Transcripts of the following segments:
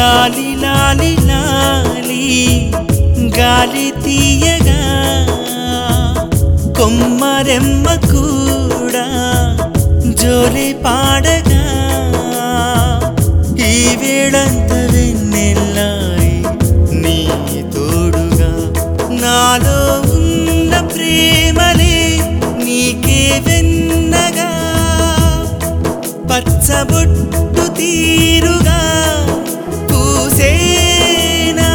లాలి లాలి లాలి గాలి తీయగా కొమ్మరెమ్మ కూడా జోలి పాడగా ఈ వేళంత వెన్నెల్లాయి నీ తోడుగా నాలో ఉన్న ప్రేమలే నీకే వెన్నగా పచ్చబొట్టు తీరుగా పూసేనా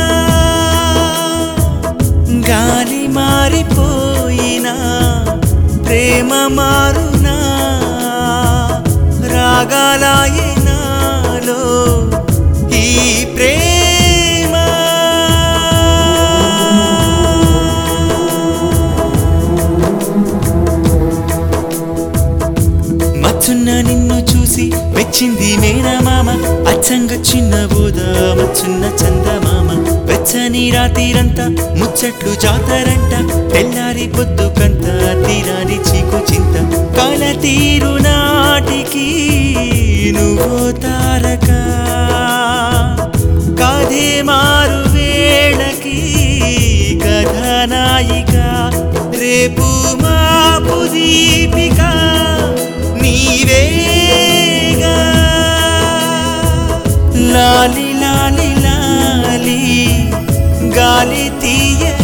గాలి మారిపోయినా ప్రేమ మారునా రాగాలాయే నాలో ఈ ప్రేమ మచ్చున్న నిన్ను చూసి మెచ్చింది మేనమామ అచ్చంగా చిన్న బోద మచ్చున్న చందమామ వెచ్చని రాత్రిరంతా ముచ్చట్లు జాతరంట తెల్లారి పొద్దు కంత తీరాని చీకు చింత కాల తీరు నాటికి నువ్వు తారక కాదే మారు వేళకి కథనాయిక రేపు మాపు దీపిక నీవేగా లాలి లాలి లాలి గాలి తీయ